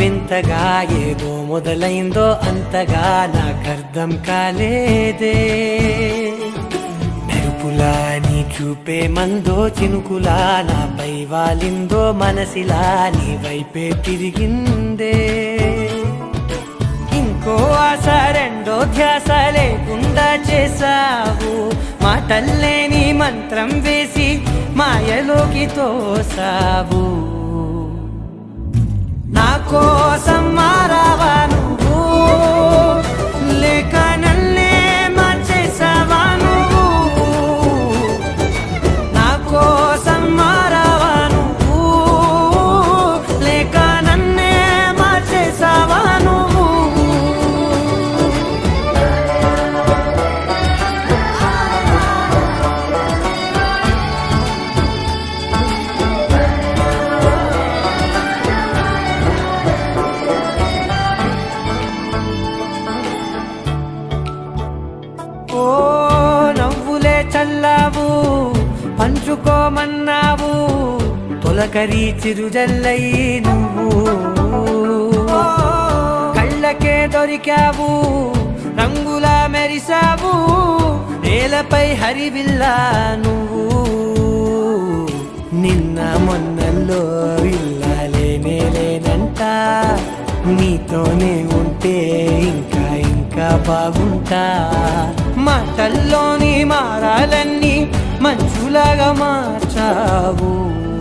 వింతగా ఏదో మొదలైందో అంతగా నాకర్థం కాలేదే మెరుపులా నీ చూపే మందో చినుకులా నాపై వాలిందో మనసిలా నీ వైపే తిరిగిందే ఇంకో ఆశ రెండో ధ్యాస లేకుండా చేసావు మాటల్లేని మంత్రం వేసి మాయలోకి తోసావు నా కోసం మారావా నువ్వు లేక నన్నే మార్చేసావా నువ్వు నా కోసం మారావా నువ్వు లేక నన్నే మార్చేసావా నువ్వు ఓ నవ్వులే చల్లావు పంచుకోమన్నావు తొలకరి చిరుజల్లై నువ్వు ఓ, కళ్ళకే దొరికావు రంగులా మెరిసావు నేలపై హరివిల్లా నువ్వు నిన్న మొన్నల్లో ఇల్లాలేనే లేనంట నీతోనే ఉంటే ఇంకా ఇంకా బాగుంటా మాటల్లోని మారాలన్నీ మంచులాగా మార్చావు